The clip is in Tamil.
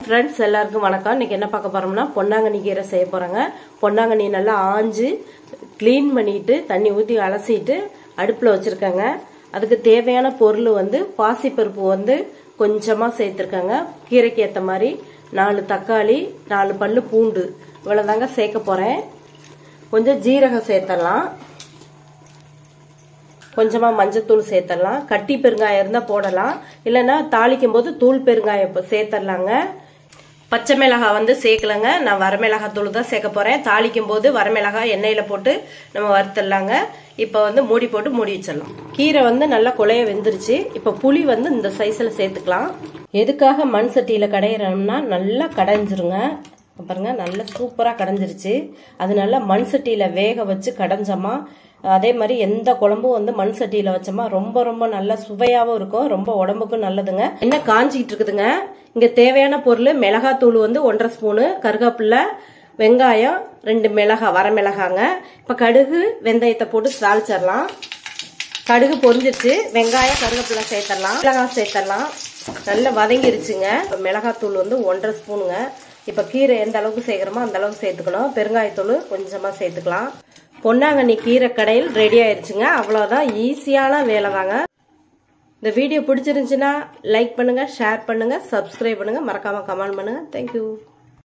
ஃப்ரெண்ட்ஸ் எல்லாருக்கும் வணக்கம் இன்னைக்கு என்ன பார்க்க போறோம்னா பொன்னாங்கண்ணி கீரை செய்ய போறாங்க பொன்னாங்கண்ணி நல்லா ஆஞ்சு க்ளீன் பண்ணிட்டு தண்ணி ஊற்றி அலசிட்டு அடுப்பில் வச்சிருக்காங்க அதுக்கு தேவையான பொருள் வந்து பாசிப்பருப்பு வந்து கொஞ்சமாக சேர்த்துருக்காங்க கீரைக்கு ஏற்ற மாதிரி நாலு தக்காளி நாலு பல்லு பூண்டு இவ்வளோதாங்க சேர்க்க போகிறேன் கொஞ்சம் ஜீரகம் சேர்த்தலாம் கொஞ்சமாக மஞ்சத்தூள் சேர்த்துடலாம் கட்டி பெருங்காயம் இருந்தால் போடலாம் இல்லைன்னா தாளிக்கும் போது தூள் பெருங்காயம் இப்போ சேர்த்துடலாங்க பச்சை மிளகாய் வந்து சேர்க்கலங்க நான் வரமிளகாய் தூள் தான் சேர்க்க போகிறேன் தாளிக்கும் போது வரமிளகாய் எண்ணெயில் போட்டு நம்ம வறுத்துடலாங்க இப்போ வந்து மூடி போட்டு மூடி வச்சிடலாம் கீரை வந்து நல்லா குழைய வெந்துருச்சு இப்போ புளி வந்து இந்த சைஸில் சேர்த்துக்கலாம் எதுக்காக மண் சட்டியில் கடையிறோம்னா நல்லா கடைஞ்சிருங்க பாருங்க நல்லா சூப்பராக கடைஞ்சிருச்சு அதனால மண் சட்டியில் வேக வச்சு கடைஞ்சோமா அதே மாதிரி எந்த குழம்பும் வந்து மண் சட்டியில் வச்சோமா ரொம்ப ரொம்ப நல்லா சுவையாகவும் இருக்கும் ரொம்ப உடம்புக்கும் நல்லதுங்க என்ன காஞ்சிக்கிட்டு இருக்குதுங்க இங்கே தேவையான பொருள் மிளகாத்தூள் வந்து ஒன்றரை ஸ்பூனு கருகாப்பில்லை வெங்காயம் ரெண்டு மிளகா வர மிளகாங்க இப்போ கடுகு வெந்தயத்தை போட்டு தாளிச்சிடலாம் கடுகு பொரிஞ்சிருச்சு வெங்காயம் கருவேப்பிலை சேர்த்துடலாம் மிளகாய் சேர்த்துடலாம் நல்லா வதங்கிருச்சுங்க இப்போ மிளகாத்தூள் வந்து ஒன்றரை ஸ்பூனுங்க இப்போ கீரை எந்த அளவுக்கு சேர்க்குறோமோ அந்த அளவுக்கு சேர்த்துக்கணும் பெருங்காயத்தூள் கொஞ்சமாக சேர்த்துக்கலாம் பொன்னாங்கண்ணி கீரை கடையில் ரெடி ஆயிருச்சுங்க அவ்வளோதான் ஈஸியான வேலை தாங்க இந்த வீடியோ பிடிச்சிருந்துச்சுன்னா லைக் பண்ணுங்க ஷேர் பண்ணுங்க சப்ஸ்கிரைப் பண்ணுங்க மறக்காம கமெண்ட் பண்ணுங்க தேங்க்யூ